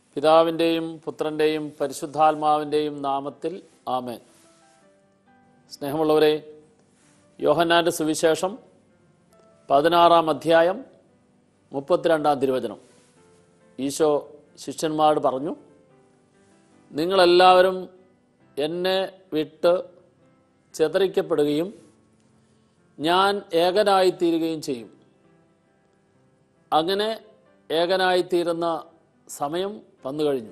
പിതാവിൻ്റെയും പുത്രൻ്റെയും പരിശുദ്ധാത്മാവിൻ്റെയും നാമത്തിൽ ആമേൻ സ്നേഹമുള്ളവരെ യോഹന്നാൻ്റെ സുവിശേഷം പതിനാറാം അധ്യായം മുപ്പത്തിരണ്ടാം തിരുവചനം ഈശോ ശിഷ്യന്മാരോട് പറഞ്ഞു നിങ്ങളെല്ലാവരും എന്നെ വിട്ട് ചെതറിക്കപ്പെടുകയും ഞാൻ ഏകനായിത്തീരുകയും ചെയ്യും അങ്ങനെ ഏകനായിത്തീരുന്ന സമയം വന്നു കഴിഞ്ഞു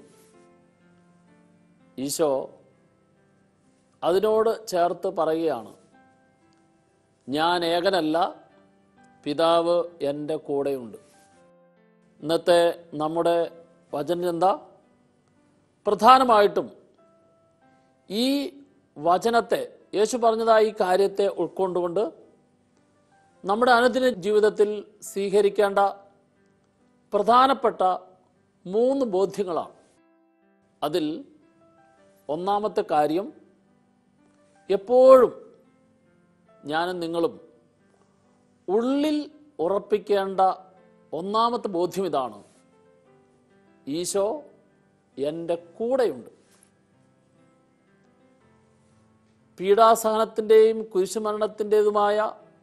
ഈശോ അതിനോട് ചേർത്ത് പറയുകയാണ് ഞാൻ ഏകനല്ല പിതാവ് എൻ്റെ കൂടെയുണ്ട് ഇന്നത്തെ നമ്മുടെ വചനം എന്താ പ്രധാനമായിട്ടും ഈ വചനത്തെ യേശു പറഞ്ഞതായി ഈ കാര്യത്തെ ഉൾക്കൊണ്ടുകൊണ്ട് നമ്മുടെ അനുദിന ജീവിതത്തിൽ സ്വീകരിക്കേണ്ട പ്രധാനപ്പെട്ട മൂന്ന് ബോധ്യങ്ങളാണ് അതിൽ ഒന്നാമത്തെ കാര്യം എപ്പോഴും ഞാനും നിങ്ങളും ഉള്ളിൽ ഉറപ്പിക്കേണ്ട ഒന്നാമത്തെ ബോധ്യം ഇതാണ് ഈശോ എൻ്റെ കൂടെയുണ്ട് പീഡാസഹനത്തിൻ്റെയും കുരിശുമരണത്തിൻ്റെതുമായ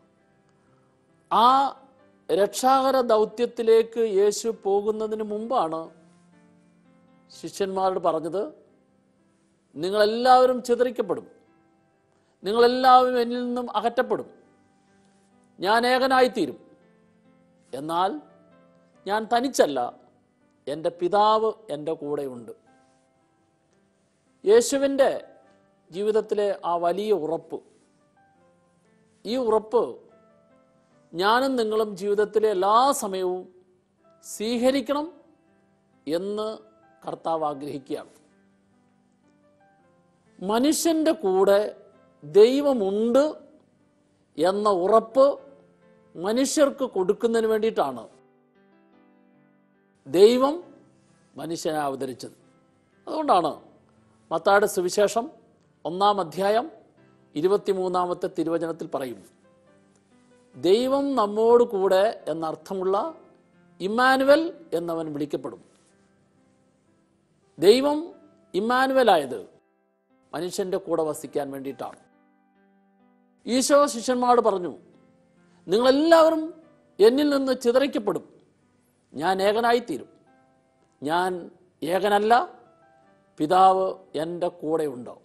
ആ രക്ഷാകര ദൗത്യത്തിലേക്ക് യേശു പോകുന്നതിന് മുമ്പാണ് ശിഷ്യന്മാരോട് പറഞ്ഞത് നിങ്ങളെല്ലാവരും ചിതറിക്കപ്പെടും നിങ്ങളെല്ലാവരും എന്നിൽ നിന്നും അകറ്റപ്പെടും ഞാൻ ഏകനായിത്തീരും എന്നാൽ ഞാൻ തനിച്ചല്ല എൻ്റെ പിതാവ് എൻ്റെ കൂടെയുണ്ട് യേശുവിൻ്റെ ജീവിതത്തിലെ ആ വലിയ ഉറപ്പ് ഈ ഉറപ്പ് ഞാനും നിങ്ങളും ജീവിതത്തിലെ എല്ലാ സമയവും സ്വീകരിക്കണം എന്ന് കർത്താവ് ആഗ്രഹിക്കുകയാണ് മനുഷ്യൻ്റെ കൂടെ ദൈവമുണ്ട് എന്ന ഉറപ്പ് മനുഷ്യർക്ക് കൊടുക്കുന്നതിന് വേണ്ടിയിട്ടാണ് ദൈവം മനുഷ്യനെ അവതരിച്ചത് അതുകൊണ്ടാണ് മത്തായുടെ സുവിശേഷം ഒന്നാം അധ്യായം ഇരുപത്തിമൂന്നാമത്തെ തിരുവചനത്തിൽ പറയുന്നു ദൈവം നമ്മോട് കൂടെ എന്നർത്ഥമുള്ള ഇമ്മാനുവൽ എന്നവൻ വിളിക്കപ്പെടും ദൈവം ഇമ്മാനുവലായത് മനുഷ്യന്റെ കൂടെ വസിക്കാൻ വേണ്ടിയിട്ടാണ് ഈശോ ശിഷ്യന്മാരോട് പറഞ്ഞു നിങ്ങളെല്ലാവരും എന്നിൽ നിന്ന് ചിതറിക്കപ്പെടും ഞാൻ ഏകനായിത്തീരും ഞാൻ ഏകനല്ല പിതാവ് എൻ്റെ കൂടെ ഉണ്ടാവും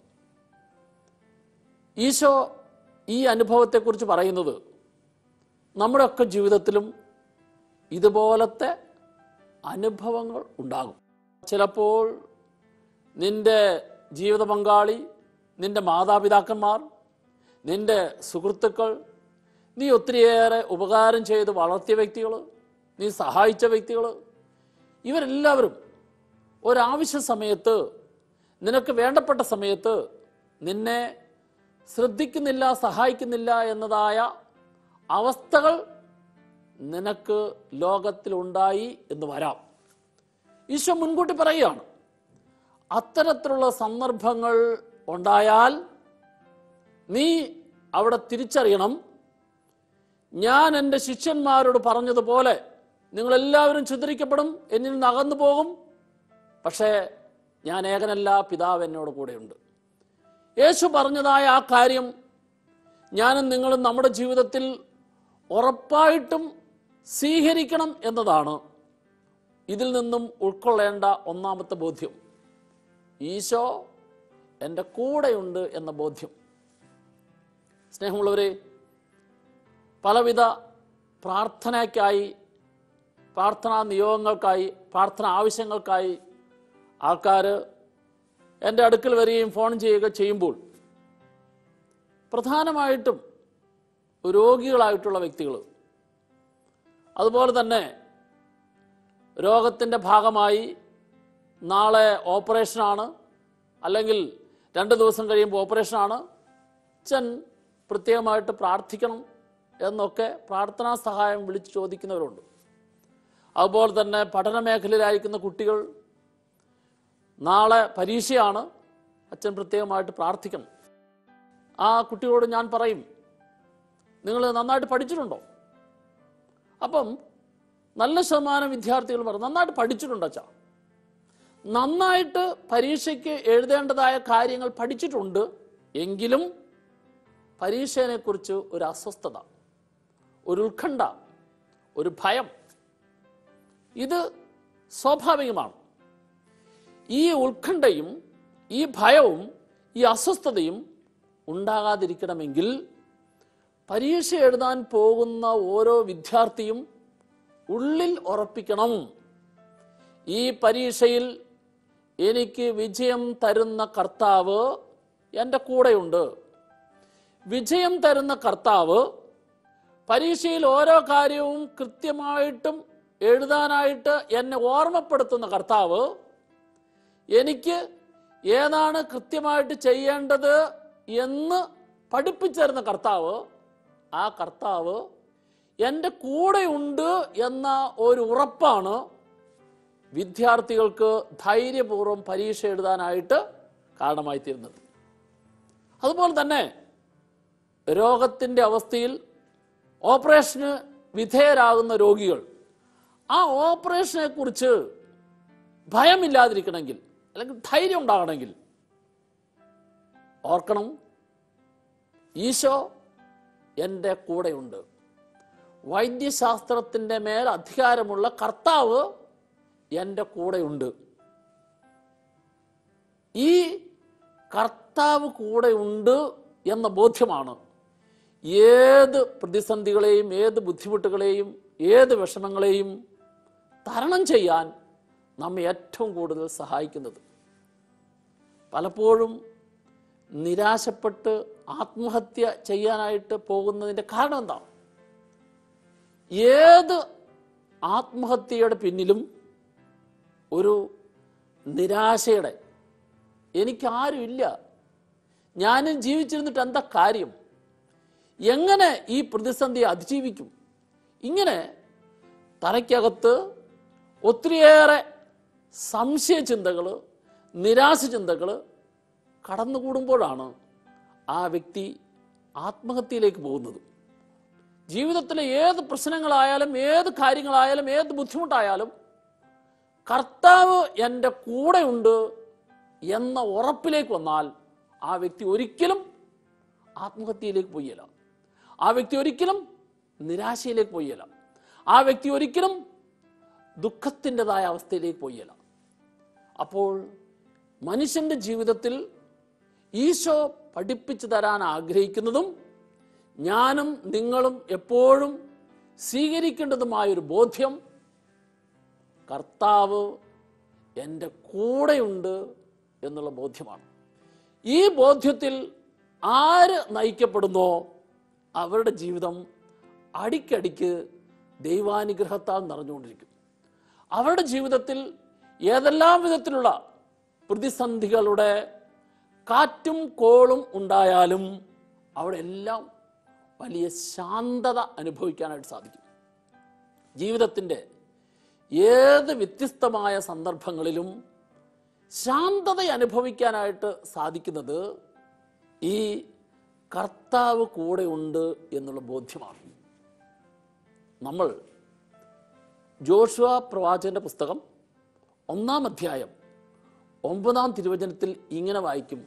ഈശോ ഈ അനുഭവത്തെക്കുറിച്ച് പറയുന്നത് നമ്മുടെയൊക്കെ ജീവിതത്തിലും ഇതുപോലത്തെ അനുഭവങ്ങൾ ഉണ്ടാകും ചിലപ്പോൾ നിന്റെ ജീവിത പങ്കാളി നിന്റെ മാതാപിതാക്കന്മാർ നിന്റെ സുഹൃത്തുക്കൾ നീ ഒത്തിരിയേറെ ഉപകാരം ചെയ്ത് വളർത്തിയ വ്യക്തികൾ നീ സഹായിച്ച വ്യക്തികൾ ഇവരെല്ലാവരും ഒരാവശ്യ സമയത്ത് നിനക്ക് വേണ്ടപ്പെട്ട സമയത്ത് നിന്നെ ശ്രദ്ധിക്കുന്നില്ല സഹായിക്കുന്നില്ല എന്നതായ അവസ്ഥകൾ നിനക്ക് ലോകത്തിലുണ്ടായി എന്ന് വരാം ഈശോ മുൻകൂട്ടി പറയുകയാണ് അത്തരത്തിലുള്ള സന്ദർഭങ്ങൾ ഉണ്ടായാൽ നീ അവിടെ തിരിച്ചറിയണം ഞാൻ എൻ്റെ ശിഷ്യന്മാരോട് പറഞ്ഞതുപോലെ നിങ്ങളെല്ലാവരും ചിതറിക്കപ്പെടും എന്നിൽ നിന്ന് അകന്നു പോകും പക്ഷേ ഞാൻ ഏകനല്ല പിതാവ് എന്നോട് കൂടെയുണ്ട് യേശു പറഞ്ഞതായ ആ കാര്യം ഞാനും നിങ്ങളും നമ്മുടെ ജീവിതത്തിൽ ഉറപ്പായിട്ടും സ്വീകരിക്കണം എന്നതാണ് ഇതിൽ നിന്നും ഉൾക്കൊള്ളേണ്ട ഒന്നാമത്തെ ബോധ്യം ഈശോ എൻ്റെ കൂടെയുണ്ട് എന്ന ബോധ്യം സ്നേഹമുള്ളവരെ പലവിധ പ്രാർത്ഥനയ്ക്കായി പ്രാർത്ഥനാ നിയോഗങ്ങൾക്കായി പ്രാർത്ഥന ആവശ്യങ്ങൾക്കായി ആൾക്കാർ എൻ്റെ അടുക്കൽ വരികയും ഫോൺ ചെയ്യുക ചെയ്യുമ്പോൾ പ്രധാനമായിട്ടും രോഗികളായിട്ടുള്ള വ്യക്തികൾ അതുപോലെ തന്നെ രോഗത്തിൻ്റെ ഭാഗമായി നാളെ ഓപ്പറേഷനാണ് അല്ലെങ്കിൽ രണ്ട് ദിവസം കഴിയുമ്പോൾ ഓപ്പറേഷനാണ് അച്ഛൻ പ്രത്യേകമായിട്ട് പ്രാർത്ഥിക്കണം എന്നൊക്കെ പ്രാർത്ഥനാ സഹായം വിളിച്ച് ചോദിക്കുന്നവരുണ്ട് അതുപോലെ തന്നെ പഠന മേഖലയിലായിരിക്കുന്ന കുട്ടികൾ നാളെ പരീക്ഷയാണ് അച്ഛൻ പ്രത്യേകമായിട്ട് പ്രാർത്ഥിക്കണം ആ കുട്ടിയോട് ഞാൻ പറയും നിങ്ങൾ നന്നായിട്ട് പഠിച്ചിട്ടുണ്ടോ അപ്പം നല്ല ശതമാനം വിദ്യാർത്ഥികൾ പറഞ്ഞു നന്നായിട്ട് പഠിച്ചിട്ടുണ്ട് അച്ഛാ നന്നായിട്ട് പരീക്ഷയ്ക്ക് എഴുതേണ്ടതായ കാര്യങ്ങൾ പഠിച്ചിട്ടുണ്ട് എങ്കിലും പരീക്ഷയെക്കുറിച്ച് ഒരു അസ്വസ്ഥത ഒരു ഉത്കണ്ഠ ഒരു ഭയം ഇത് സ്വാഭാവികമാണ് ഈ ഉത്കണ്ഠയും ഈ ഭയവും ഈ അസ്വസ്ഥതയും ഉണ്ടാകാതിരിക്കണമെങ്കിൽ പരീക്ഷ എഴുതാൻ പോകുന്ന ഓരോ വിദ്യാർത്ഥിയും ഉള്ളിൽ ഉറപ്പിക്കണം ഈ പരീക്ഷയിൽ എനിക്ക് വിജയം തരുന്ന കർത്താവ് എൻ്റെ കൂടെയുണ്ട് വിജയം തരുന്ന കർത്താവ് പരീക്ഷയിൽ ഓരോ കാര്യവും കൃത്യമായിട്ടും എഴുതാനായിട്ട് എന്നെ ഓർമ്മപ്പെടുത്തുന്ന കർത്താവ് എനിക്ക് ഏതാണ് കൃത്യമായിട്ട് ചെയ്യേണ്ടത് എന്ന് പഠിപ്പിച്ചു തരുന്ന കർത്താവ് ആ കർത്താവ് എൻ്റെ കൂടെയുണ്ട് എന്ന ഒരു ഉറപ്പാണ് വിദ്യാർത്ഥികൾക്ക് ധൈര്യപൂർവ്വം പരീക്ഷ എഴുതാനായിട്ട് കാരണമായി തീരുന്നത് അതുപോലെ തന്നെ രോഗത്തിൻ്റെ അവസ്ഥയിൽ ഓപ്പറേഷന് വിധേയരാകുന്ന രോഗികൾ ആ ഓപ്പറേഷനെ കുറിച്ച് ഭയമില്ലാതിരിക്കണമെങ്കിൽ അല്ലെങ്കിൽ ധൈര്യം ഉണ്ടാകണമെങ്കിൽ ഓർക്കണം ഈശോ എൻ്റെ കൂടെയുണ്ട് വൈദ്യശാസ്ത്രത്തിൻ്റെ മേൽ അധികാരമുള്ള കർത്താവ് എൻ്റെ കൂടെയുണ്ട് ഈ കർത്താവ് കൂടെയുണ്ട് എന്ന ബോധ്യമാണ് ഏത് പ്രതിസന്ധികളെയും ഏത് ബുദ്ധിമുട്ടുകളെയും ഏത് വിഷമങ്ങളെയും തരണം ചെയ്യാൻ നമ്മെ ഏറ്റവും കൂടുതൽ സഹായിക്കുന്നത് പലപ്പോഴും നിരാശപ്പെട്ട് ആത്മഹത്യ ചെയ്യാനായിട്ട് പോകുന്നതിൻ്റെ കാരണം എന്താ ഏത് ആത്മഹത്യയുടെ പിന്നിലും ഒരു നിരാശയുടെ എനിക്കാരുമില്ല ഞാനും ജീവിച്ചിരുന്നിട്ട് എന്താ കാര്യം എങ്ങനെ ഈ പ്രതിസന്ധിയെ അതിജീവിക്കും ഇങ്ങനെ തലയ്ക്കകത്ത് ഒത്തിരിയേറെ സംശയചിന്തകൾ നിരാശ ചിന്തകൾ കടന്നുകൂടുമ്പോഴാണ് ആ വ്യക്തി ആത്മഹത്യയിലേക്ക് പോകുന്നത് ജീവിതത്തിലെ ഏത് പ്രശ്നങ്ങളായാലും ഏത് കാര്യങ്ങളായാലും ഏത് ബുദ്ധിമുട്ടായാലും കർത്താവ് എൻ്റെ കൂടെയുണ്ട് എന്ന ഉറപ്പിലേക്ക് വന്നാൽ ആ വ്യക്തി ഒരിക്കലും ആത്മഹത്യയിലേക്ക് പോയില്ല ആ വ്യക്തി ഒരിക്കലും നിരാശയിലേക്ക് പോയില്ല ആ വ്യക്തി ഒരിക്കലും ദുഃഖത്തിൻ്റെതായ അവസ്ഥയിലേക്ക് പോയില്ല അപ്പോൾ മനുഷ്യന്റെ ജീവിതത്തിൽ ഈശോ പഠിപ്പിച്ചു തരാൻ ആഗ്രഹിക്കുന്നതും ഞാനും നിങ്ങളും എപ്പോഴും സ്വീകരിക്കേണ്ടതുമായൊരു ബോധ്യം കർത്താവ് എൻ്റെ കൂടെയുണ്ട് എന്നുള്ള ബോധ്യമാണ് ഈ ബോധ്യത്തിൽ ആര് നയിക്കപ്പെടുന്നോ അവരുടെ ജീവിതം അടിക്കടിക്ക് ദൈവാനുഗ്രഹത്താൽ നിറഞ്ഞുകൊണ്ടിരിക്കും അവരുടെ ജീവിതത്തിൽ ഏതെല്ലാം വിധത്തിലുള്ള പ്രതിസന്ധികളുടെ കാറ്റും കോളും ഉണ്ടായാലും അവിടെ എല്ലാം വലിയ ശാന്തത അനുഭവിക്കാനായിട്ട് സാധിക്കും ജീവിതത്തിൻ്റെ ഏത് വ്യത്യസ്തമായ സന്ദർഭങ്ങളിലും ശാന്തത അനുഭവിക്കാനായിട്ട് സാധിക്കുന്നത് ഈ കർത്താവ് കൂടെ ഉണ്ട് എന്നുള്ള ബോധ്യമാണ് നമ്മൾ ജോഷുവ പ്രവാചകന്റെ പുസ്തകം ഒന്നാം അധ്യായം ഒമ്പതാം തിരുവചനത്തിൽ ഇങ്ങനെ വായിക്കും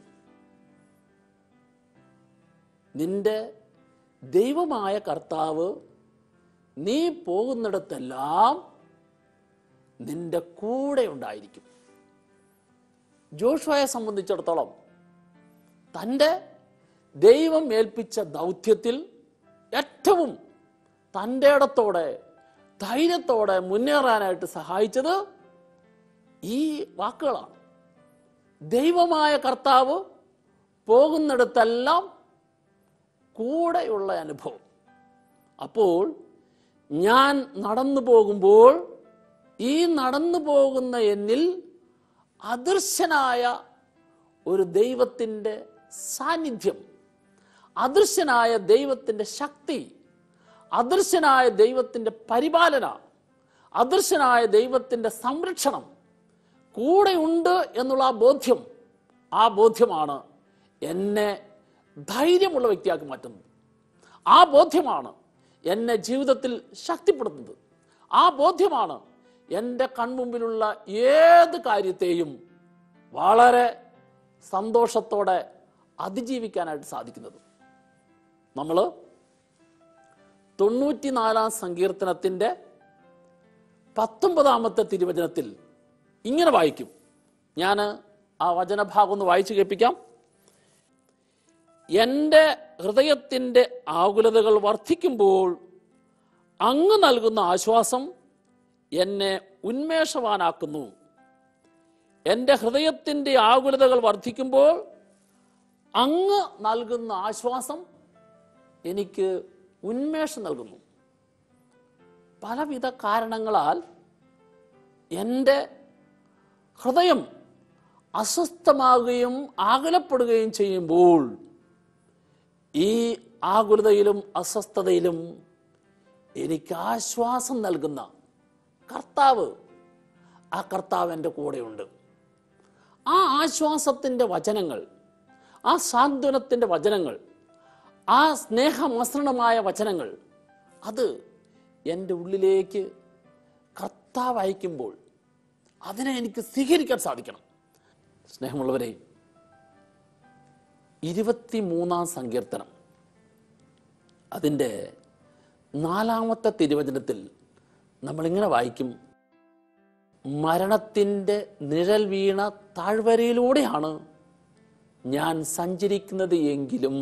നിന്റെ ദൈവമായ കർത്താവ് നീ പോകുന്നിടത്തെല്ലാം നിന്റെ കൂടെ ഉണ്ടായിരിക്കും ജോഷുവയെ സംബന്ധിച്ചിടത്തോളം തൻ്റെ ദൈവം ഏൽപ്പിച്ച ദൗത്യത്തിൽ ഏറ്റവും തൻ്റെ ഇടത്തോടെ ധൈര്യത്തോടെ മുന്നേറാനായിട്ട് സഹായിച്ചത് ഈ വാക്കുകളാണ് ദൈവമായ കർത്താവ് പോകുന്നിടത്തെല്ലാം കൂടെയുള്ള അനുഭവം അപ്പോൾ ഞാൻ നടന്നു പോകുമ്പോൾ ഈ നടന്നു പോകുന്ന എന്നിൽ അദൃശ്യനായ ഒരു ദൈവത്തിൻ്റെ സാന്നിധ്യം അദൃശ്യനായ ദൈവത്തിൻ്റെ ശക്തി അദൃശ്യനായ ദൈവത്തിൻ്റെ പരിപാലന അദൃശ്യനായ ദൈവത്തിൻ്റെ സംരക്ഷണം കൂടെയുണ്ട് എന്നുള്ള ആ ബോധ്യം ആ ബോധ്യമാണ് എന്നെ ധൈര്യമുള്ള വ്യക്തിയാക്കി മാറ്റുന്നത് ആ ബോധ്യമാണ് എന്നെ ജീവിതത്തിൽ ശക്തിപ്പെടുത്തുന്നത് ആ ബോധ്യമാണ് എൻ്റെ കൺമുമ്പിലുള്ള ഏത് കാര്യത്തെയും വളരെ സന്തോഷത്തോടെ അതിജീവിക്കാനായിട്ട് സാധിക്കുന്നത് നമ്മൾ തൊണ്ണൂറ്റിനാലാം സങ്കീർത്തനത്തിൻ്റെ പത്തൊമ്പതാമത്തെ തിരുവചനത്തിൽ ഇങ്ങനെ വായിക്കും ഞാൻ ആ വചനഭാഗം ഒന്ന് വായിച്ചു കേൾപ്പിക്കാം എൻ്റെ ഹൃദയത്തിൻ്റെ ആകുലതകൾ വർദ്ധിക്കുമ്പോൾ അങ്ങ് നൽകുന്ന ആശ്വാസം എന്നെ ഉന്മേഷവാനാക്കുന്നു എൻ്റെ ഹൃദയത്തിൻ്റെ ആകുലതകൾ വർദ്ധിക്കുമ്പോൾ അങ്ങ് നൽകുന്ന ആശ്വാസം എനിക്ക് ഉന്മേഷം നൽകുന്നു പലവിധ കാരണങ്ങളാൽ എൻ്റെ ഹൃദയം അസ്വസ്ഥമാകുകയും ആകുലപ്പെടുകയും ചെയ്യുമ്പോൾ ഈ ആകുലതയിലും അസ്വസ്ഥതയിലും എനിക്ക് ആശ്വാസം നൽകുന്ന കർത്താവ് ആ കർത്താവ് എൻ്റെ കൂടെയുണ്ട് ആ ആശ്വാസത്തിൻ്റെ വചനങ്ങൾ ആ സാന്ത്വനത്തിൻ്റെ വചനങ്ങൾ ആ സ്നേഹമസൃണമായ വചനങ്ങൾ അത് എൻ്റെ ഉള്ളിലേക്ക് കർത്താവ് അയക്കുമ്പോൾ അതിനെ എനിക്ക് സ്വീകരിക്കാൻ സാധിക്കണം സ്നേഹമുള്ളവരെ ഇരുപത്തി മൂന്നാം സങ്കീർത്തനം അതിൻ്റെ നാലാമത്തെ തിരുവചനത്തിൽ നമ്മളിങ്ങനെ വായിക്കും മരണത്തിൻ്റെ നിഴൽ വീണ താഴ്വരയിലൂടെയാണ് ഞാൻ സഞ്ചരിക്കുന്നത് എങ്കിലും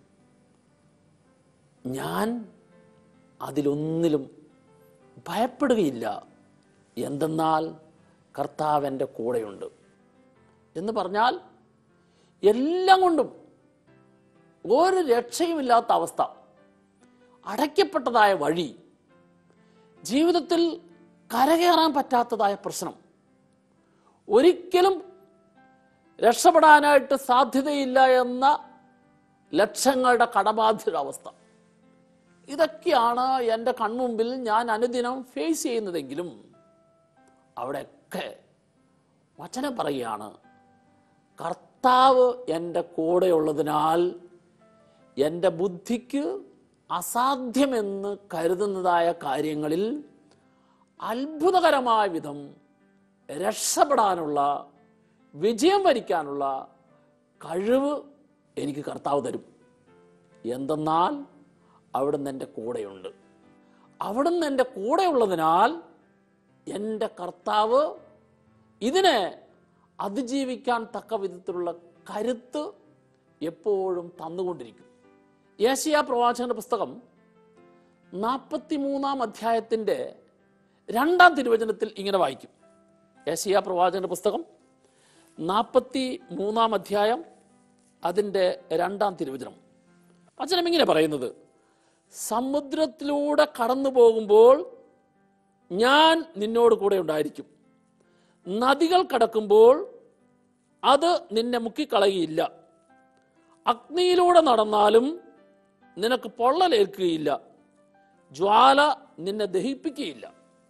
ഞാൻ അതിലൊന്നിലും ഭയപ്പെടുകയില്ല എന്തെന്നാൽ കർത്താവ് എൻ്റെ കൂടെയുണ്ട് എന്ന് പറഞ്ഞാൽ എല്ലാം കൊണ്ടും ഒരു രക്ഷയുമില്ലാത്ത അവസ്ഥ അടയ്ക്കപ്പെട്ടതായ വഴി ജീവിതത്തിൽ കരകയറാൻ പറ്റാത്തതായ പ്രശ്നം ഒരിക്കലും രക്ഷപ്പെടാനായിട്ട് സാധ്യതയില്ല എന്ന ലക്ഷങ്ങളുടെ കടബാധ്യത അവസ്ഥ ഇതൊക്കെയാണ് എൻ്റെ കൺമുമ്പിൽ ഞാൻ അനുദിനം ഫേസ് ചെയ്യുന്നതെങ്കിലും അവിടെയൊക്കെ വചനം പറയുകയാണ് കർത്താവ് എൻ്റെ കൂടെയുള്ളതിനാൽ എൻ്റെ ബുദ്ധിക്ക് അസാധ്യമെന്ന് കരുതുന്നതായ കാര്യങ്ങളിൽ അത്ഭുതകരമായ വിധം രക്ഷപ്പെടാനുള്ള വിജയം വരിക്കാനുള്ള കഴിവ് എനിക്ക് കർത്താവ് തരും എന്തെന്നാൽ അവിടുന്ന് എൻ്റെ കൂടെയുണ്ട് അവിടുന്ന് എൻ്റെ കൂടെയുള്ളതിനാൽ എൻ്റെ കർത്താവ് ഇതിനെ അതിജീവിക്കാൻ തക്ക വിധത്തിലുള്ള കരുത്ത് എപ്പോഴും തന്നുകൊണ്ടിരിക്കും ഏഷ്യ പ്രവാചകന്റെ പുസ്തകം നാൽപ്പത്തി മൂന്നാം അധ്യായത്തിൻ്റെ രണ്ടാം തിരുവചനത്തിൽ ഇങ്ങനെ വായിക്കും ഏഷ്യ പ്രവാചകന്റെ പുസ്തകം നാൽപ്പത്തി മൂന്നാം അധ്യായം അതിൻ്റെ രണ്ടാം തിരുവചനം വചനം ഇങ്ങനെ പറയുന്നത് സമുദ്രത്തിലൂടെ കടന്നു പോകുമ്പോൾ ഞാൻ നിന്നോട് കൂടെ ഉണ്ടായിരിക്കും നദികൾ കടക്കുമ്പോൾ അത് നിന്നെ മുക്കിക്കളയുകയില്ല അഗ്നിയിലൂടെ നടന്നാലും നിനക്ക് പൊള്ളലേൽക്കുകയില്ല ജ്വാല നിന്നെ ദഹിപ്പിക്കുകയില്ല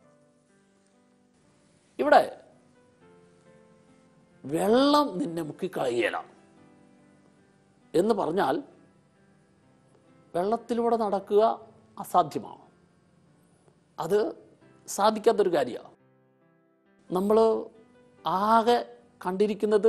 ഇവിടെ വെള്ളം നിന്നെ മുക്കിക്കളയുകയില്ല എന്ന് പറഞ്ഞാൽ വെള്ളത്തിലൂടെ നടക്കുക അസാധ്യമാണ് അത് സാധിക്കാത്തൊരു കാര്യമാണ് നമ്മൾ ആകെ കണ്ടിരിക്കുന്നത്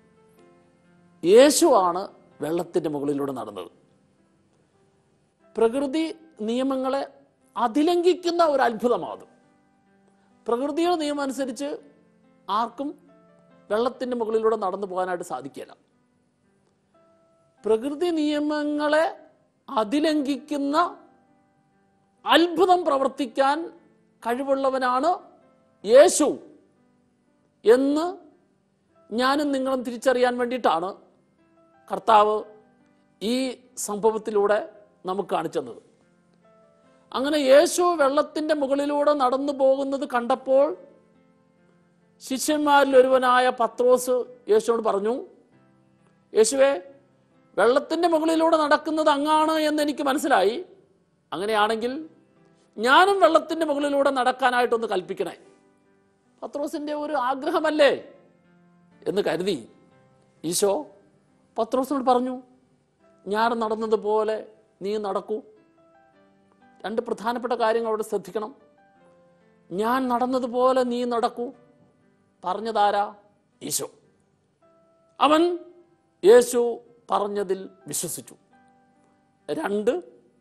യേശുവാണ് വെള്ളത്തിൻ്റെ മുകളിലൂടെ നടന്നത് പ്രകൃതി നിയമങ്ങളെ അതിലംഘിക്കുന്ന ഒരു അത്ഭുതമാണ് അത് പ്രകൃതിയുടെ നിയമം അനുസരിച്ച് ആർക്കും വെള്ളത്തിൻ്റെ മുകളിലൂടെ നടന്നു പോകാനായിട്ട് സാധിക്കില്ല പ്രകൃതി നിയമങ്ങളെ അതിലംഘിക്കുന്ന അത്ഭുതം പ്രവർത്തിക്കാൻ കഴിവുള്ളവനാണ് യേശു എന്ന് ഞാനും നിങ്ങളും തിരിച്ചറിയാൻ വേണ്ടിയിട്ടാണ് കർത്താവ് ഈ സംഭവത്തിലൂടെ നമുക്ക് കാണിച്ചത് അങ്ങനെ യേശു വെള്ളത്തിൻ്റെ മുകളിലൂടെ നടന്നു പോകുന്നത് കണ്ടപ്പോൾ ശിഷ്യന്മാരിൽ ഒരുവനായ പത്രോസ് യേശുവോട് പറഞ്ഞു യേശുവേ വെള്ളത്തിൻ്റെ മുകളിലൂടെ നടക്കുന്നത് അങ്ങാണ് എന്ന് എനിക്ക് മനസ്സിലായി അങ്ങനെയാണെങ്കിൽ ഞാനും വെള്ളത്തിൻ്റെ മുകളിലൂടെ നടക്കാനായിട്ടൊന്ന് കൽപ്പിക്കണേ പത്രോസിൻ്റെ ഒരു ആഗ്രഹമല്ലേ എന്ന് കരുതി ഈശോ പത്രോസിനോട് പറഞ്ഞു ഞാൻ നടന്നതുപോലെ നീ നടക്കൂ രണ്ട് പ്രധാനപ്പെട്ട കാര്യങ്ങൾ അവിടെ ശ്രദ്ധിക്കണം ഞാൻ നടന്നതുപോലെ നീ നടക്കൂ പറഞ്ഞതാരാ ഈശോ അവൻ യേശു പറഞ്ഞതിൽ വിശ്വസിച്ചു രണ്ട്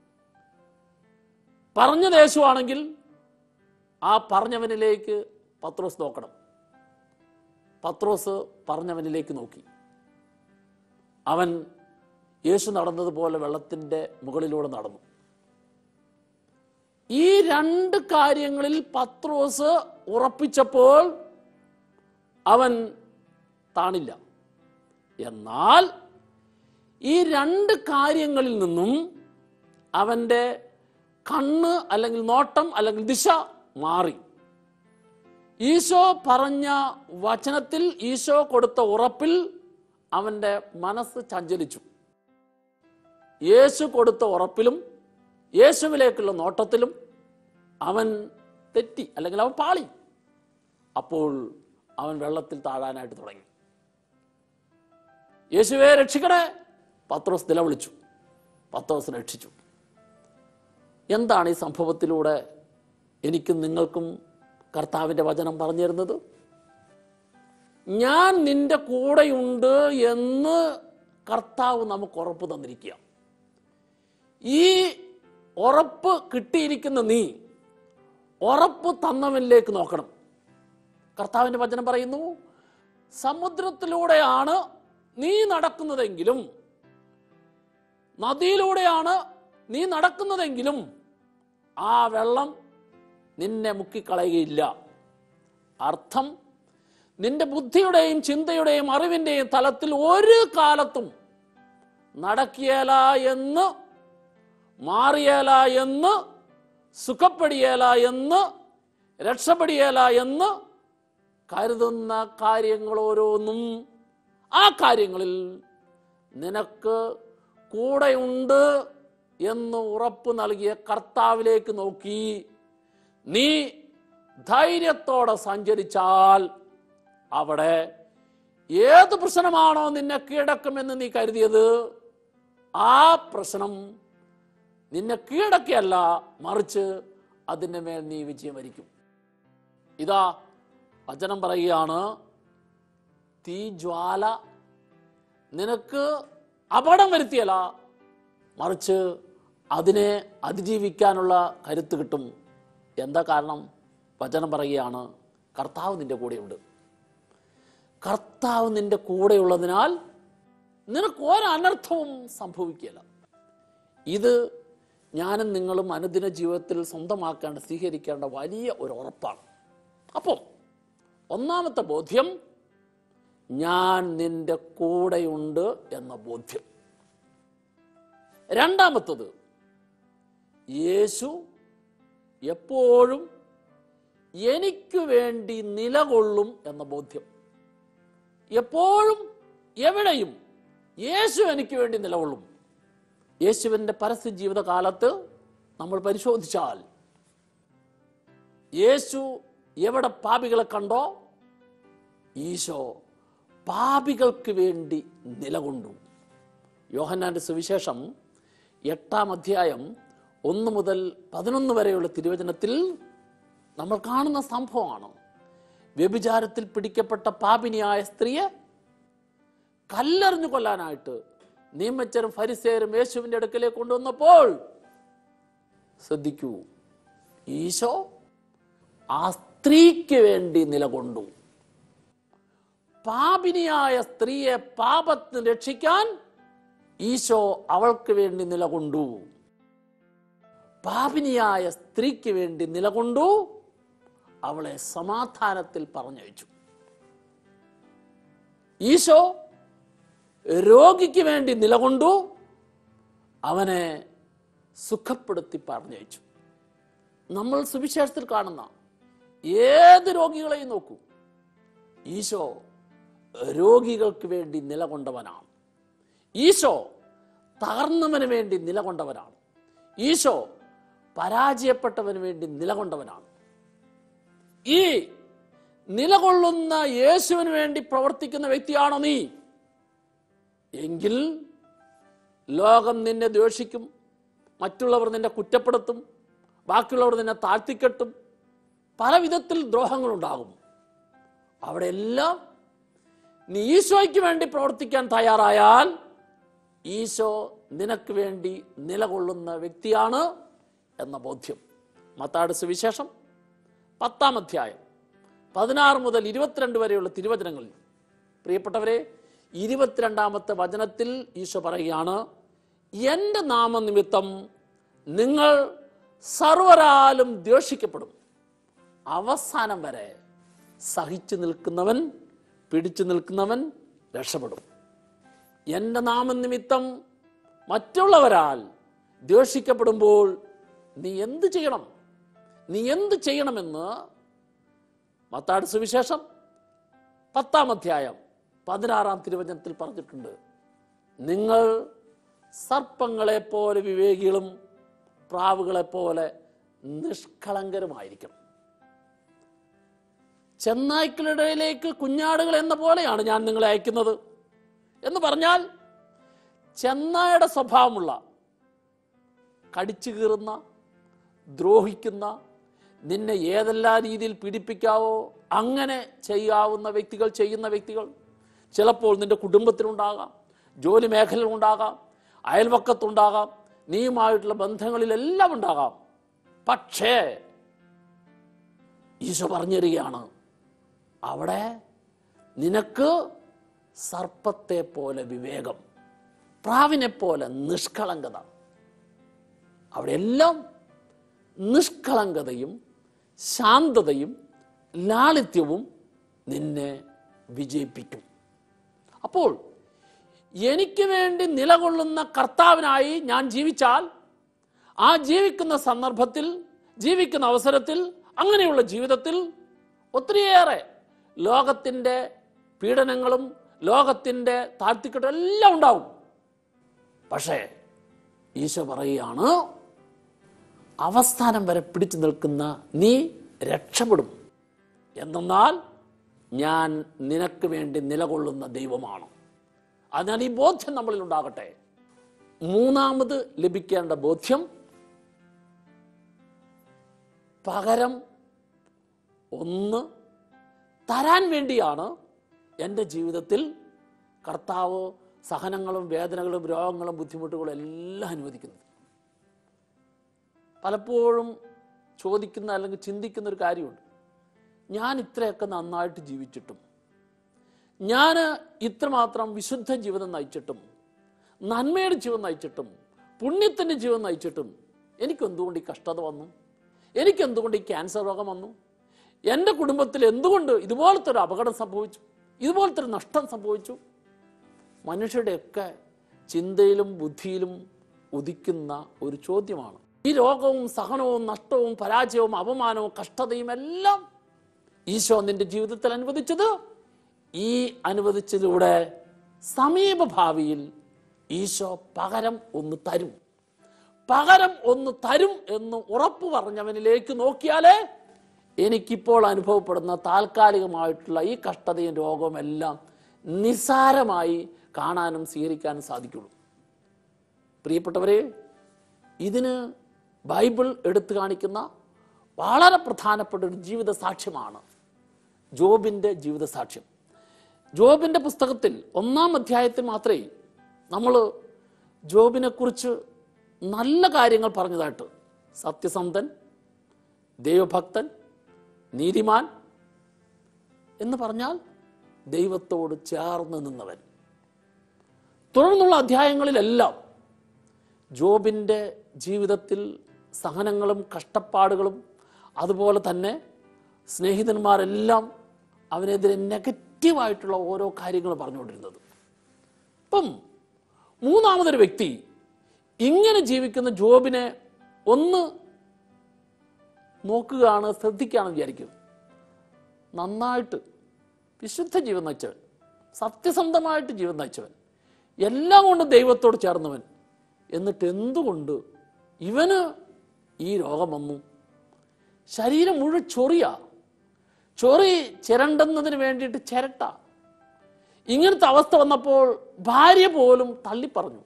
പറഞ്ഞത് യേശു ആണെങ്കിൽ ആ പറഞ്ഞവനിലേക്ക് പത്രോസ് നോക്കണം പത്രോസ് പറഞ്ഞവനിലേക്ക് നോക്കി അവൻ യേശു നടന്നതുപോലെ വെള്ളത്തിൻ്റെ മുകളിലൂടെ നടന്നു ഈ രണ്ട് കാര്യങ്ങളിൽ പത്രോസ് ഉറപ്പിച്ചപ്പോൾ അവൻ താണില്ല എന്നാൽ ഈ രണ്ട് കാര്യങ്ങളിൽ നിന്നും അവൻ്റെ കണ്ണ് അല്ലെങ്കിൽ നോട്ടം അല്ലെങ്കിൽ ദിശ മാറി ഈശോ പറഞ്ഞ വചനത്തിൽ ഈശോ കൊടുത്ത ഉറപ്പിൽ അവൻ്റെ മനസ്സ് ചഞ്ചലിച്ചു യേശു കൊടുത്ത ഉറപ്പിലും യേശുവിലേക്കുള്ള നോട്ടത്തിലും അവൻ തെറ്റി അല്ലെങ്കിൽ അവൻ പാളി അപ്പോൾ അവൻ വെള്ളത്തിൽ താഴാനായിട്ട് തുടങ്ങി യേശുവെ രക്ഷിക്കണേ പത്രോസ് നിലവിളിച്ചു പത്രോസ് രക്ഷിച്ചു എന്താണ് ഈ സംഭവത്തിലൂടെ എനിക്കും നിങ്ങൾക്കും കർത്താവിൻ്റെ വചനം പറഞ്ഞു തരുന്നത് ഞാൻ നിന്റെ കൂടെയുണ്ട് എന്ന് കർത്താവ് നമുക്ക് ഉറപ്പ് തന്നിരിക്കുക ഈ ഉറപ്പ് കിട്ടിയിരിക്കുന്ന നീ ഉറപ്പ് തന്നവനിലേക്ക് നോക്കണം കർത്താവിൻ്റെ വചനം പറയുന്നു സമുദ്രത്തിലൂടെയാണ് നീ നടക്കുന്നതെങ്കിലും നദിയിലൂടെയാണ് നീ നടക്കുന്നതെങ്കിലും ആ വെള്ളം നിന്നെ മുക്കിക്കളയുകയില്ല അർത്ഥം നിന്റെ ബുദ്ധിയുടെയും ചിന്തയുടെയും അറിവിൻ്റെയും തലത്തിൽ ഒരു കാലത്തും നടക്കിയേല എന്ന് മാറിയേല എന്ന് സുഖപ്പെടിയേല എന്ന് രക്ഷപ്പെടിയേല എന്ന് കരുതുന്ന കാര്യങ്ങൾ ഓരോന്നും ആ കാര്യങ്ങളിൽ നിനക്ക് കൂടെയുണ്ട് എന്ന് ഉറപ്പ് നൽകിയ കർത്താവിലേക്ക് നോക്കി നീ ധൈര്യത്തോടെ സഞ്ചരിച്ചാൽ അവിടെ ഏത് പ്രശ്നമാണോ നിന്നെ കീഴടക്കുമെന്ന് നീ കരുതിയത് ആ പ്രശ്നം നിന്നെ കീഴടക്കിയല്ല മറിച്ച് അതിൻ്റെ മേൽ നീ വിജയം വരിക്കും ഇതാ വചനം പറയുകയാണ് തീജ്വാല നിനക്ക് അപകടം വരുത്തിയല്ല മറിച്ച് അതിനെ അതിജീവിക്കാനുള്ള കരുത്ത് കിട്ടും എന്താ കാരണം വചനം പറയുകയാണ് കർത്താവ് നിന്റെ കൂടെയുണ്ട് കർത്താവ് നിന്റെ കൂടെയുള്ളതിനാൽ നിനക്ക് ഒരനർത്ഥവും സംഭവിക്കില്ല ഇത് ഞാനും നിങ്ങളും അനുദിന ജീവിതത്തിൽ സ്വന്തമാക്കേണ്ട സ്വീകരിക്കേണ്ട വലിയ ഒരു ഉറപ്പാണ് അപ്പോൾ ഒന്നാമത്തെ ബോധ്യം ഞാൻ നിന്റെ കൂടെയുണ്ട് എന്ന ബോധ്യം രണ്ടാമത്തത് യേശു എപ്പോഴും എനിക്ക് വേണ്ടി നിലകൊള്ളും എന്ന ബോധ്യം എപ്പോഴും എവിടെയും യേശു എനിക്ക് വേണ്ടി നിലകൊള്ളും യേശുവിൻ്റെ പരസ്യ ജീവിതകാലത്ത് നമ്മൾ പരിശോധിച്ചാൽ യേശു എവിടെ പാപികളെ കണ്ടോ ഈശോ പാപികൾക്ക് വേണ്ടി നിലകൊണ്ടു യോഹന്നാന്റെ സുവിശേഷം എട്ടാം അധ്യായം ഒന്ന് മുതൽ പതിനൊന്ന് വരെയുള്ള തിരുവചനത്തിൽ നമ്മൾ കാണുന്ന സംഭവമാണ് വ്യഭിചാരത്തിൽ പിടിക്കപ്പെട്ട പാപിനിയായ സ്ത്രീയെ കല്ലെറിഞ്ഞു കൊല്ലാനായിട്ട് നിയമച്ചരും ഫരിസേരും യേശുവിൻ്റെ അടുക്കലേക്ക് കൊണ്ടുവന്നപ്പോൾ ശ്രദ്ധിക്കൂ ഈശോ ആ സ്ത്രീക്ക് വേണ്ടി നിലകൊണ്ടു പാപിനിയായ സ്ത്രീയെ പാപത്തിന് രക്ഷിക്കാൻ ഈശോ അവൾക്ക് വേണ്ടി നിലകൊണ്ടു പാപിനിയായ സ്ത്രീക്ക് വേണ്ടി നിലകൊണ്ടു അവളെ സമാധാനത്തിൽ പറഞ്ഞയച്ചു ഈശോ രോഗിക്ക് വേണ്ടി നിലകൊണ്ടു അവനെ സുഖപ്പെടുത്തി പറഞ്ഞയച്ചു നമ്മൾ സുവിശേഷത്തിൽ കാണുന്ന ഏത് രോഗികളെയും നോക്കൂ ഈശോ രോഗികൾക്ക് വേണ്ടി നിലകൊണ്ടവനാണ് ഈശോ തകർന്നവന് വേണ്ടി നിലകൊണ്ടവനാണ് ഈശോ പരാജയപ്പെട്ടവന് വേണ്ടി നിലകൊണ്ടവനാണ് ഈ നിലകൊള്ളുന്ന യേശുവിന് വേണ്ടി പ്രവർത്തിക്കുന്ന വ്യക്തിയാണോ നീ എങ്കിൽ ലോകം നിന്നെ ദ്വേഷിക്കും മറ്റുള്ളവർ നിന്നെ കുറ്റപ്പെടുത്തും ബാക്കിയുള്ളവർ നിന്നെ താഴ്ത്തിക്കെട്ടും പല വിധത്തിൽ ദ്രോഹങ്ങളുണ്ടാകും അവിടെയെല്ലാം നീ ഈശോയ്ക്ക് വേണ്ടി പ്രവർത്തിക്കാൻ തയ്യാറായാൽ ഈശോ നിനക്ക് വേണ്ടി നിലകൊള്ളുന്ന വ്യക്തിയാണ് എന്ന ബോധ്യം മത്താട് സുവിശേഷം പത്താം അധ്യായം പതിനാറ് മുതൽ ഇരുപത്തിരണ്ട് വരെയുള്ള തിരുവചനങ്ങളിൽ പ്രിയപ്പെട്ടവരെ ഇരുപത്തിരണ്ടാമത്തെ വചനത്തിൽ ഈശോ പറയുകയാണ് എൻ്റെ നാമനിമിത്തം നിങ്ങൾ സർവരാലും ദ്വേഷിക്കപ്പെടും അവസാനം വരെ സഹിച്ചു നിൽക്കുന്നവൻ പിടിച്ചു നിൽക്കുന്നവൻ രക്ഷപ്പെടും എൻ്റെ നാമനിമിത്തം മറ്റുള്ളവരാൽ ദ്വേഷിക്കപ്പെടുമ്പോൾ നീ എന്ത് ചെയ്യണം നീ എന്ത് ചെയ്യണമെന്ന് മത്താട് സുവിശേഷം പത്താം അധ്യായം പതിനാറാം തിരുവചനത്തിൽ പറഞ്ഞിട്ടുണ്ട് നിങ്ങൾ സർപ്പങ്ങളെ പോലെ വിവേകികളും പ്രാവുകളെ പോലെ നിഷ്കളങ്കരുമായിരിക്കണം ചെന്നായ്ക്കളിടയിലേക്ക് കുഞ്ഞാടുകൾ എന്ന പോലെയാണ് ഞാൻ നിങ്ങളെ അയക്കുന്നത് എന്ന് പറഞ്ഞാൽ ചെന്നായുടെ സ്വഭാവമുള്ള കടിച്ചു കീറുന്ന ദ്രോഹിക്കുന്ന നിന്നെ ഏതെല്ലാം രീതിയിൽ പീഡിപ്പിക്കാവോ അങ്ങനെ ചെയ്യാവുന്ന വ്യക്തികൾ ചെയ്യുന്ന വ്യക്തികൾ ചിലപ്പോൾ നിന്റെ കുടുംബത്തിലുണ്ടാകാം ജോലി മേഖലയിലുണ്ടാകാം അയൽവക്കത്തുണ്ടാകാം നീയുമായിട്ടുള്ള ബന്ധങ്ങളിലെല്ലാം ഉണ്ടാകാം പക്ഷേ ഈശോ പറഞ്ഞു തരികയാണ് അവിടെ നിനക്ക് സർപ്പത്തെ പോലെ വിവേകം പ്രാവിനെ പോലെ നിഷ്കളങ്കത അവിടെ എല്ലാം നിഷ്കളങ്കതയും ശാന്തതയും ലാളിത്യവും നിന്നെ വിജയിപ്പിക്കും അപ്പോൾ എനിക്ക് വേണ്ടി നിലകൊള്ളുന്ന കർത്താവിനായി ഞാൻ ജീവിച്ചാൽ ആ ജീവിക്കുന്ന സന്ദർഭത്തിൽ ജീവിക്കുന്ന അവസരത്തിൽ അങ്ങനെയുള്ള ജീവിതത്തിൽ ഒത്തിരിയേറെ ലോകത്തിൻ്റെ പീഡനങ്ങളും ലോകത്തിൻ്റെ താഴ്ത്തിക്കെട്ടും എല്ലാം ഉണ്ടാവും പക്ഷേ ഈശോ പറയുകയാണ് അവസാനം വരെ പിടിച്ചു നിൽക്കുന്ന നീ രക്ഷപ്പെടും എന്തെന്നാൽ ഞാൻ നിനക്ക് വേണ്ടി നിലകൊള്ളുന്ന ദൈവമാണ് അതിനാൽ ഈ ബോധ്യം നമ്മളിൽ ഉണ്ടാകട്ടെ മൂന്നാമത് ലഭിക്കേണ്ട ബോധ്യം പകരം ഒന്ന് തരാൻ വേണ്ടിയാണ് എൻ്റെ ജീവിതത്തിൽ കർത്താവ് സഹനങ്ങളും വേദനകളും രോഗങ്ങളും ബുദ്ധിമുട്ടുകളും എല്ലാം അനുവദിക്കുന്നത് പലപ്പോഴും ചോദിക്കുന്ന അല്ലെങ്കിൽ ചിന്തിക്കുന്ന ഒരു കാര്യമുണ്ട് ഞാൻ ഇത്രയൊക്കെ നന്നായിട്ട് ജീവിച്ചിട്ടും ഞാൻ ഇത്രമാത്രം വിശുദ്ധ ജീവിതം നയിച്ചിട്ടും നന്മയുടെ ജീവൻ നയിച്ചിട്ടും പുണ്യത്തിൻ്റെ ജീവൻ നയിച്ചിട്ടും എനിക്കെന്തുകൊണ്ട് ഈ കഷ്ടത വന്നു എനിക്കെന്തുകൊണ്ട് ഈ ക്യാൻസർ രോഗം വന്നു എൻ്റെ കുടുംബത്തിൽ എന്തുകൊണ്ട് ഇതുപോലത്തെ ഒരു അപകടം സംഭവിച്ചു ഇതുപോലത്തെ ഒരു നഷ്ടം സംഭവിച്ചു മനുഷ്യരുടെയൊക്കെ ചിന്തയിലും ബുദ്ധിയിലും ഉദിക്കുന്ന ഒരു ചോദ്യമാണ് ഈ രോഗവും സഹനവും നഷ്ടവും പരാജയവും അപമാനവും കഷ്ടതയും എല്ലാം ഈശോ നിന്റെ ജീവിതത്തിൽ അനുവദിച്ചത് ഈ അനുവദിച്ചതിലൂടെ സമീപഭാവിയിൽ ഈശോ പകരം ഒന്ന് തരും പകരം ഒന്ന് തരും എന്ന് ഉറപ്പ് പറഞ്ഞവനിലേക്ക് നോക്കിയാലേ എനിക്കിപ്പോൾ അനുഭവപ്പെടുന്ന താൽക്കാലികമായിട്ടുള്ള ഈ കഷ്ടതയും രോഗവും എല്ലാം നിസ്സാരമായി കാണാനും സ്വീകരിക്കാനും സാധിക്കുള്ളൂ പ്രിയപ്പെട്ടവരെ ഇതിന് ബൈബിൾ എടുത്തു കാണിക്കുന്ന വളരെ പ്രധാനപ്പെട്ട ഒരു ജീവിത സാക്ഷ്യമാണ് ജോബിൻ്റെ ജീവിത സാക്ഷ്യം ജോബിൻ്റെ പുസ്തകത്തിൽ ഒന്നാം അധ്യായത്തിൽ മാത്രമേ നമ്മൾ ജോബിനെക്കുറിച്ച് നല്ല കാര്യങ്ങൾ പറഞ്ഞതായിട്ട് സത്യസന്ധൻ ദൈവഭക്തൻ നീതിമാൻ എന്ന് പറഞ്ഞാൽ ദൈവത്തോട് ചേർന്ന് നിന്നവൻ തുടർന്നുള്ള അധ്യായങ്ങളിലെല്ലാം ജോബിൻ്റെ ജീവിതത്തിൽ സഹനങ്ങളും കഷ്ടപ്പാടുകളും അതുപോലെ തന്നെ സ്നേഹിതന്മാരെല്ലാം അവനെതിരെ നെഗറ്റീവായിട്ടുള്ള ഓരോ കാര്യങ്ങൾ പറഞ്ഞുകൊണ്ടിരുന്നത് ഇപ്പം മൂന്നാമതൊരു വ്യക്തി ഇങ്ങനെ ജീവിക്കുന്ന ജോബിനെ ഒന്ന് നോക്കുകയാണ് ശ്രദ്ധിക്കുകയാണെന്ന് വിചാരിക്കും നന്നായിട്ട് വിശുദ്ധ ജീവൻ നയിച്ചവൻ സത്യസന്ധമായിട്ട് ജീവൻ നയിച്ചവൻ എല്ലാം കൊണ്ട് ദൈവത്തോട് ചേർന്നവൻ എന്നിട്ട് എന്തുകൊണ്ട് ഇവന് ഈ രോഗം വന്നു ശരീരം മുഴുവൻ ചൊറിയ ചൊറി ചിരണ്ടുന്നതിന് വേണ്ടിയിട്ട് ചിരട്ട ഇങ്ങനത്തെ അവസ്ഥ വന്നപ്പോൾ ഭാര്യ പോലും തള്ളിപ്പറഞ്ഞു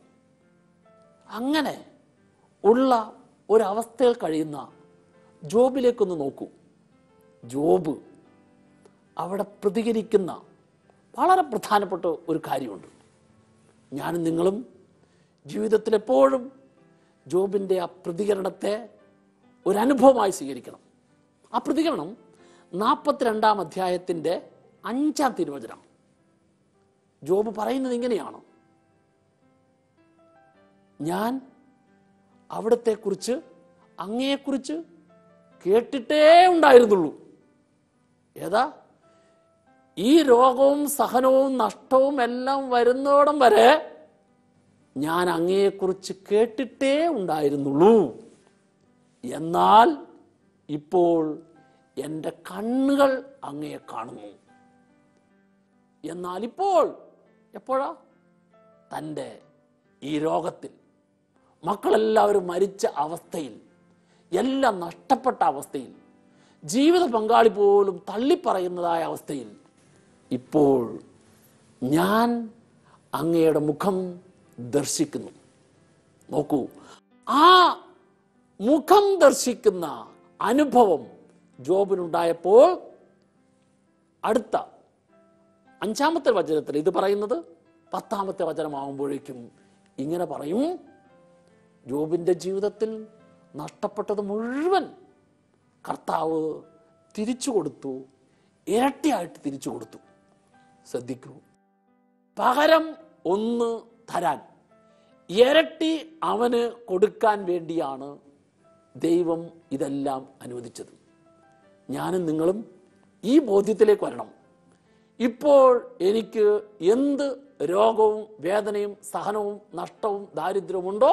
അങ്ങനെ ഉള്ള ഒരവസ്ഥയിൽ കഴിയുന്ന ജോബിലേക്കൊന്ന് നോക്കൂ ജോബ് അവിടെ പ്രതികരിക്കുന്ന വളരെ പ്രധാനപ്പെട്ട ഒരു കാര്യമുണ്ട് ഞാനും നിങ്ങളും ജീവിതത്തിൽ എപ്പോഴും ജോബിൻ്റെ ആ പ്രതികരണത്തെ ഒരു അനുഭവമായി സ്വീകരിക്കണം ആ പ്രതികരണം നാൽപ്പത്തിരണ്ടാം അധ്യായത്തിൻ്റെ അഞ്ചാം തിരുവചനം ജോബ് പറയുന്നത് ഇങ്ങനെയാണ് ഞാൻ അവിടത്തെക്കുറിച്ച് അങ്ങയെക്കുറിച്ച് കേട്ടിട്ടേ ഉണ്ടായിരുന്നുള്ളൂ ഏതാ ഈ രോഗവും സഹനവും നഷ്ടവും എല്ലാം വരുന്നോടം വരെ ഞാൻ അങ്ങയെക്കുറിച്ച് കേട്ടിട്ടേ ഉണ്ടായിരുന്നുള്ളൂ എന്നാൽ ഇപ്പോൾ എൻ്റെ കണ്ണുകൾ അങ്ങയെ കാണുന്നു എന്നാൽ ഇപ്പോൾ എപ്പോഴാ തൻ്റെ ഈ രോഗത്തിൽ മക്കളെല്ലാവരും മരിച്ച അവസ്ഥയിൽ എല്ലാം നഷ്ടപ്പെട്ട അവസ്ഥയിൽ ജീവിത പങ്കാളി പോലും തള്ളിപ്പറയുന്നതായ അവസ്ഥയിൽ ഇപ്പോൾ ഞാൻ അങ്ങയുടെ മുഖം ദർശിക്കുന്നു നോക്കൂ ആ മുഖം ദർശിക്കുന്ന അനുഭവം ജോബിനുണ്ടായപ്പോൾ അടുത്ത അഞ്ചാമത്തെ വചനത്തിൽ ഇത് പറയുന്നത് പത്താമത്തെ വചനമാകുമ്പോഴേക്കും ഇങ്ങനെ പറയും ജോബിൻ്റെ ജീവിതത്തിൽ നഷ്ടപ്പെട്ടത് മുഴുവൻ കർത്താവ് തിരിച്ചു കൊടുത്തു ഇരട്ടിയായിട്ട് തിരിച്ചു കൊടുത്തു ശ്രദ്ധിക്കൂ പകരം ഒന്ന് തരാൻ ഇരട്ടി അവന് കൊടുക്കാൻ വേണ്ടിയാണ് ദൈവം ഇതെല്ലാം അനുവദിച്ചത് ഞാനും നിങ്ങളും ഈ ബോധ്യത്തിലേക്ക് വരണം ഇപ്പോൾ എനിക്ക് എന്ത് രോഗവും വേദനയും സഹനവും നഷ്ടവും ദാരിദ്ര്യവും ഉണ്ടോ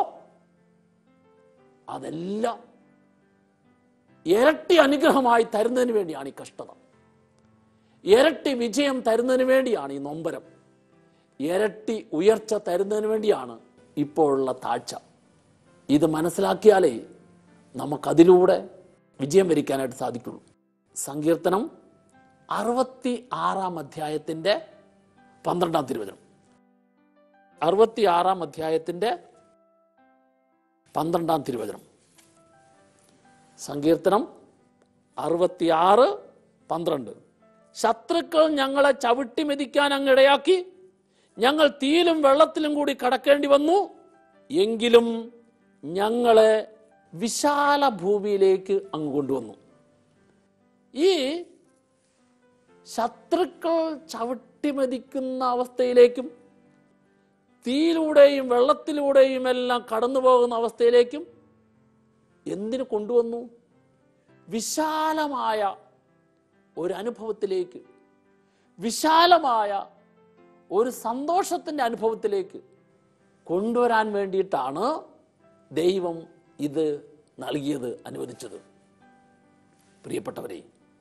അതെല്ലാം ഇരട്ടി അനുഗ്രഹമായി തരുന്നതിന് വേണ്ടിയാണ് ഈ കഷ്ടത ഇരട്ടി വിജയം തരുന്നതിന് വേണ്ടിയാണ് ഈ നൊമ്പരം ഇരട്ടി ഉയർച്ച തരുന്നതിന് വേണ്ടിയാണ് ഇപ്പോഴുള്ള താഴ്ച ഇത് മനസ്സിലാക്കിയാലേ നമുക്കതിലൂടെ വിജയം വരിക്കാനായിട്ട് സാധിക്കുള്ളൂ സങ്കീർത്തനം അറുപത്തി ആറാം അധ്യായത്തിൻ്റെ പന്ത്രണ്ടാം തിരുവചനം അറുപത്തി ആറാം അധ്യായത്തിൻ്റെ പന്ത്രണ്ടാം തിരുവചനം സങ്കീർത്തനം അറുപത്തിയാറ് പന്ത്രണ്ട് ശത്രുക്കൾ ഞങ്ങളെ ചവിട്ടി മെതിക്കാൻ അങ്ങിടയാക്കി ഞങ്ങൾ തീയിലും വെള്ളത്തിലും കൂടി കടക്കേണ്ടി വന്നു എങ്കിലും ഞങ്ങളെ വിശാല ഭൂമിയിലേക്ക് അങ്ങ് കൊണ്ടുവന്നു ഈ ശത്രുക്കൾ ചവിട്ടിമതിക്കുന്ന അവസ്ഥയിലേക്കും തീയിലൂടെയും വെള്ളത്തിലൂടെയും എല്ലാം കടന്നു പോകുന്ന അവസ്ഥയിലേക്കും എന്തിനു കൊണ്ടുവന്നു വിശാലമായ ഒരു അനുഭവത്തിലേക്ക് വിശാലമായ ഒരു സന്തോഷത്തിൻ്റെ അനുഭവത്തിലേക്ക് കൊണ്ടുവരാൻ വേണ്ടിയിട്ടാണ് ദൈവം ഇത് നൽകിയത് അനുവദിച്ചത് പ്രിയപ്പെട്ടവരെ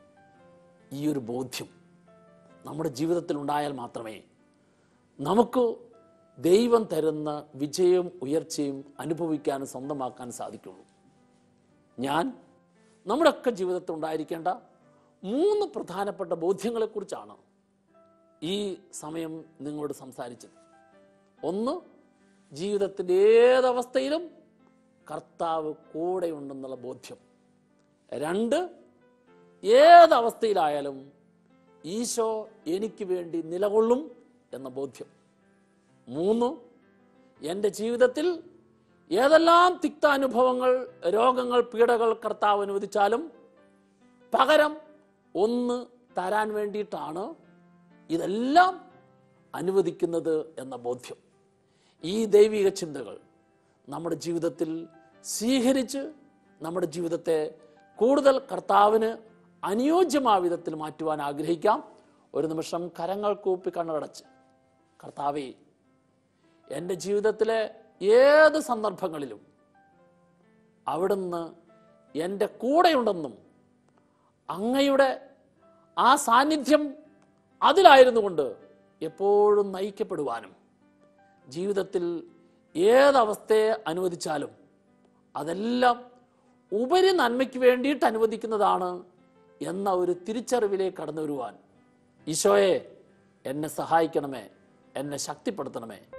ഈ ഒരു ബോധ്യം നമ്മുടെ ജീവിതത്തിൽ ഉണ്ടായാൽ മാത്രമേ നമുക്ക് ദൈവം തരുന്ന വിജയവും ഉയർച്ചയും അനുഭവിക്കാനും സ്വന്തമാക്കാനും സാധിക്കുള്ളൂ ഞാൻ നമ്മുടെയൊക്കെ ജീവിതത്തിൽ ഉണ്ടായിരിക്കേണ്ട മൂന്ന് പ്രധാനപ്പെട്ട ബോധ്യങ്ങളെക്കുറിച്ചാണ് ഈ സമയം നിങ്ങളോട് സംസാരിച്ചത് ഒന്ന് ജീവിതത്തിൻ്റെ ഏതവസ്ഥയിലും കർത്താവ് കൂടെയുണ്ടെന്നുള്ള ബോധ്യം രണ്ട് ഏതവസ്ഥയിലായാലും ഈശോ എനിക്ക് വേണ്ടി നിലകൊള്ളും എന്ന ബോധ്യം മൂന്ന് എൻ്റെ ജീവിതത്തിൽ ഏതെല്ലാം തിക്താനുഭവങ്ങൾ രോഗങ്ങൾ പീഡകൾ കർത്താവ് അനുവദിച്ചാലും പകരം ഒന്ന് തരാൻ വേണ്ടിയിട്ടാണ് ഇതെല്ലാം അനുവദിക്കുന്നത് എന്ന ബോധ്യം ഈ ദൈവിക ചിന്തകൾ നമ്മുടെ ജീവിതത്തിൽ സ്വീകരിച്ച് നമ്മുടെ ജീവിതത്തെ കൂടുതൽ കർത്താവിന് അനുയോജ്യമായ വിധത്തിൽ മാറ്റുവാൻ ആഗ്രഹിക്കാം ഒരു നിമിഷം കരങ്ങൾ കൂപ്പി കണ്ണടച്ച് കർത്താവേ എൻ്റെ ജീവിതത്തിലെ ഏത് സന്ദർഭങ്ങളിലും അവിടുന്ന് എൻ്റെ കൂടെയുണ്ടെന്നും അങ്ങയുടെ ആ സാന്നിധ്യം അതിലായിരുന്നു കൊണ്ട് എപ്പോഴും നയിക്കപ്പെടുവാനും ജീവിതത്തിൽ ഏതവസ്ഥയെ അനുവദിച്ചാലും അതെല്ലാം ഉപരി നന്മയ്ക്ക് വേണ്ടിയിട്ട് അനുവദിക്കുന്നതാണ് എന്ന ഒരു തിരിച്ചറിവിലേക്ക് കടന്നു വരുവാൻ ഈശോയെ എന്നെ സഹായിക്കണമേ എന്നെ ശക്തിപ്പെടുത്തണമേ